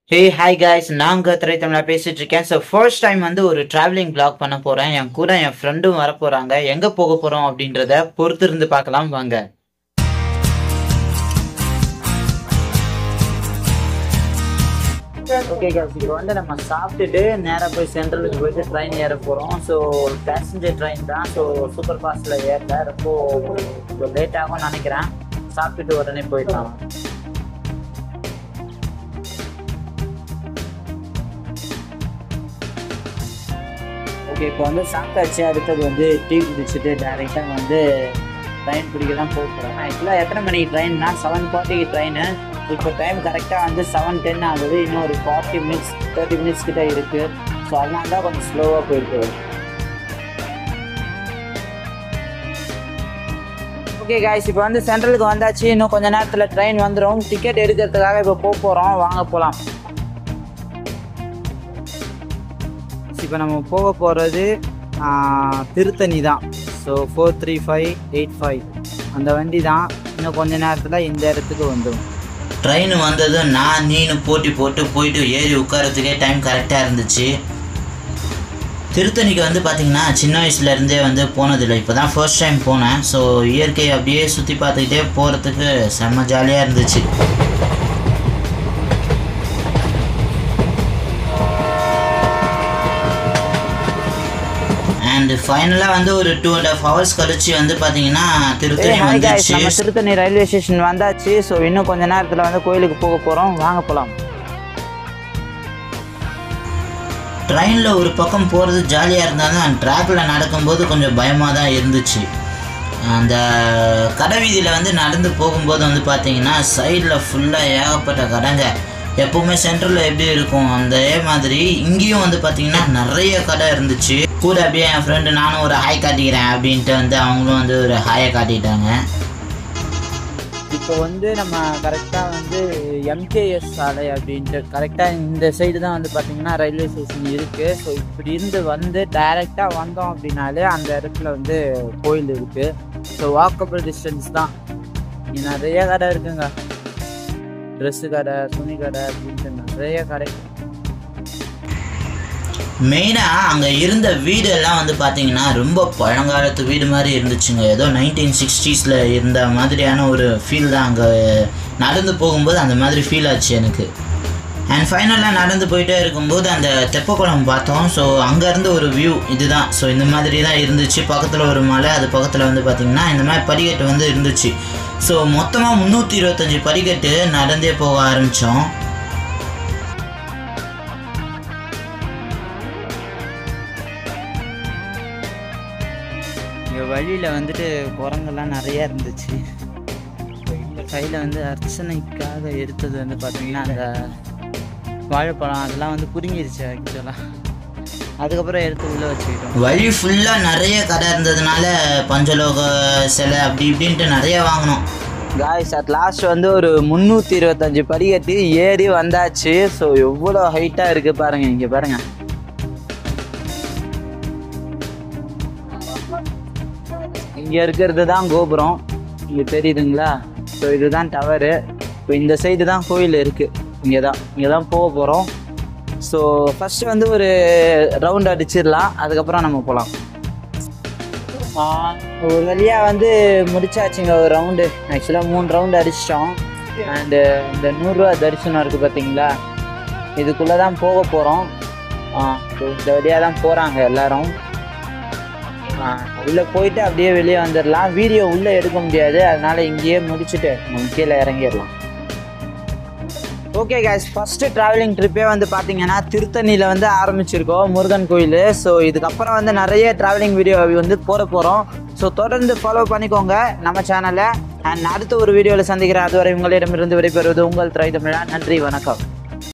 hey hi guys நான் உங்கள் திரை தமிழா பேசிட்டு இருக்கேன் ஸோ ஃபர்ஸ்ட் டைம் வந்து ஒரு டிராவலிங் பிளாக் பண்ண போகிறேன் என் கூட என் ஃப்ரெண்டும் வர போகிறாங்க எங்கே போக போகிறோம் அப்படின்றத பொறுத்து இருந்து பார்க்கலாம் வாங்க ஓகே காய்ஸ் இப்போ வந்து நம்ம சாப்பிட்டுட்டு நேராக போய் சென்ட்ரலுக்கு போயிட்டு ட்ரெயின் ஏற போகிறோம் ஸோ பேசஞ்சர் ட்ரெயின் தான் ஸோ சூப்பர் ஃபாஸ்ட்டில் ஏறல ரொம்ப லேட் ஆகும்னு நினைக்கிறேன் சாப்பிட்டுட்டு உடனே போயிடலாம் ஓகே இப்போ வந்து சாப்பிட்டாச்சு அடுத்தது வந்து டீ குடிச்சிட்டு டேரெக்டாக வந்து ட்ரெயின் பிடிக்க தான் போக போகிறேன் ஆக்சுவலாக எத்தனை மணிக்கு ட்ரெயின்னா செவன் ஃபார்ட்டிக்கு ட்ரெயின் இப்போ டைம் கரெக்டாக வந்து செவன் டென் ஆகுது இன்னும் ஒரு ஃபார்ட்டி மினிட்ஸ் தேர்ட்டி மினிட்ஸ் கிட்ட இருக்குது ஸோ அதனால தான் கொஞ்சம் ஸ்லோவாக போயிருக்கு ஓகே காய்ஸ் இப்போ வந்து சென்ட்ரலுக்கு வந்தாச்சு இன்னும் கொஞ்ச நேரத்தில் ட்ரெயின் வந்துடும் டிக்கெட் எடுக்கிறதுக்காக இப்போ போக போகிறோம் வாங்க போகலாம் இப்போ நம்ம போக போகிறது திருத்தணி தான் so four three five eight five அந்த வண்டி தான் இன்னும் கொஞ்ச நேரத்தில் இந்த இடத்துக்கு வந்துடும் ட்ரெயின் வந்ததும் நான் நீனு போட்டி போட்டு போயிட்டு ஏறி உட்காரத்துக்கே டைம் கரெக்டாக இருந்துச்சு திருத்தணிக்கு வந்து பார்த்திங்கன்னா சின்ன வயசுலேருந்தே வந்து போனதில்லை இப்போ தான் ஃபர்ஸ்ட் டைம் போனேன் ஸோ இயற்கையை அப்படியே சுற்றி பார்த்துக்கிட்டே போகிறதுக்கு செம்ம ஜாலியாக இருந்துச்சு அண்ட் ஃபைனலாக வந்து ஒரு டூ அண்ட் ஹாஃப் ஹவர்ஸ் கழிச்சு வந்து பார்த்தீங்கன்னா திருத்தணி ஹாய் காய்ஸ் வந்துச்சு நம்ம திருத்தணி ரயில்வே ஸ்டேஷன் வந்தாச்சு ஸோ இன்னும் கொஞ்ச நேரத்தில் வந்து கோயிலுக்கு போக போகிறோம் வாங்க போகலாம் ட்ரெயினில் ஒரு பக்கம் போகிறது ஜாலியாக இருந்தாலும் அந்த ட்ராக்கில் நடக்கும்போது கொஞ்சம் பயமாக தான் இருந்துச்சு அந்த கடை வீதியில் வந்து நடந்து போகும்போது வந்து பார்த்தீங்கன்னா சைடில் ஃபுல்லாக ஏகப்பட்ட கடைங்க எப்போவுமே சென்ட்ரலில் எப்படி இருக்கும் அதே மாதிரி இங்கேயும் வந்து பார்த்தீங்கன்னா நிறைய கடை இருந்துச்சு கூட அப்படியே என் ஃப்ரெண்டு நானும் ஒரு ஹாய் காட்டிக்கிறேன் அப்படின்ட்டு வந்து அவங்களும் வந்து ஒரு ஹாயை காட்டிட்டாங்க இப்போ வந்து நம்ம கரெக்டாக வந்து எம்கேஎஸ் சாலை அப்படின்ட்டு கரெக்டாக இந்த சைடு தான் வந்து பார்த்தீங்கன்னா ரயில்வே ஸ்டேஷன் இருக்குது ஸோ இப்படி இருந்து வந்து டைரெக்டாக வந்தோம் அப்படின்னாலே அந்த இடத்துல வந்து கோயில் இருக்குது ஸோ வாக்கபிள் டிஸ்டன்ஸ் தான் இங்கே நிறைய கடை இருக்குங்க ட்ரெஸ்ஸு கடை துணி கடை அப்படின்ட்டு நிறைய கடை மெயினாக அங்கே இருந்த வீடு எல்லாம் வந்து பார்த்தீங்கன்னா ரொம்ப பழங்காலத்து வீடு மாதிரி இருந்துச்சுங்க ஏதோ நைன்டீன் சிக்ஸ்டீஸில் இருந்த மாதிரியான ஒரு ஃபீல் தான் அங்கே நடந்து போகும்போது அந்த மாதிரி ஃபீல் ஆச்சு எனக்கு அண்ட் ஃபைனலாக நடந்து போயிட்டே இருக்கும்போது அந்த தெப்பக்குளம் பார்த்தோம் ஸோ அங்கேருந்து ஒரு வியூ இதுதான் ஸோ இந்த மாதிரி தான் இருந்துச்சு பக்கத்தில் ஒரு மலை அது பக்கத்தில் வந்து பார்த்திங்கன்னா இந்த மாதிரி படிக்கட்டு வந்து இருந்துச்சு ஸோ மொத்தமாக முந்நூற்றி இருபத்தஞ்சி படிக்கட்டு நடந்தே போக ஆரம்பித்தோம் இங்கே வழியில் வந்துட்டு குரங்கெல்லாம் நிறையா இருந்துச்சு இந்த கையில் வந்து அர்ச்சனைக்காக எடுத்தது வந்து பார்த்தீங்கன்னா அந்த வாழைப்பழம் அதெல்லாம் வந்து புரிங்கிருச்சு ஆக்சுவலாக அதுக்கப்புறம் எடுத்து உள்ளே வச்சுக்கிட்டோம் வழி ஃபுல்லாக நிறைய கடை இருந்ததுனால பஞ்சலோக சிலை அப்படி இப்படின்ட்டு நிறைய வாங்கினோம் காய்ஸ் அட் லாஸ்ட் வந்து ஒரு முந்நூற்றி இருபத்தஞ்சி படிக்கட்டு ஏறி வந்தாச்சு ஸோ எவ்வளோ ஹைட்டாக இருக்குது பாருங்கள் இங்கே பாருங்கள் இங்கே இருக்கிறது தான் கோபுரம் இங்கே தெரியுதுங்களா ஸோ இதுதான் டவரு இப்போ இந்த சைடு தான் கோயில் இருக்குது இங்கே தான் இங்கே தான் போக போகிறோம் ஸோ ஃபஸ்ட்டு வந்து ஒரு ரவுண்ட் அடிச்சிடலாம் அதுக்கப்புறம் நம்ம போகலாம் ஒரு வழியாக வந்து முடிச்சாச்சுங்க ஒரு ரவுண்டு ஆக்சுவலாக மூணு ரவுண்டு அடிச்சிட்டோம் அண்டு இந்த நூறுரூவா தரிசனம் இருக்குது பார்த்தீங்களா இதுக்குள்ளே தான் போக போகிறோம் இந்த வழியாக தான் போகிறாங்க எல்லாரும் உள்ளே போயிட்டு அப்படியே வெளியே வந்துடலாம் வீடியோ உள்ளே எடுக்க முடியாது அதனால இங்கேயே முடிச்சுட்டு நம்ம கீழே இறங்கிடலாம் ஓகே guys ஃபஸ்ட்டு ட்ராவலிங் ட்ரிப்பே வந்து பார்த்தீங்கன்னா திருத்தணியில் வந்து ஆரம்பிச்சிருக்கோம் முருகன் கோயில் ஸோ இதுக்கப்புறம் வந்து நிறைய ட்ராவலிங் வீடியோ வந்து போட போகிறோம் ஸோ தொடர்ந்து ஃபாலோ பண்ணிக்கோங்க நம்ம சேனலை அண்ட் அடுத்த ஒரு வீடியோவில் சந்திக்கிறேன் அதுவரை உங்களிடமிருந்து விடைபெறுவது உங்கள் திரை தமிழா நன்றி வணக்கம்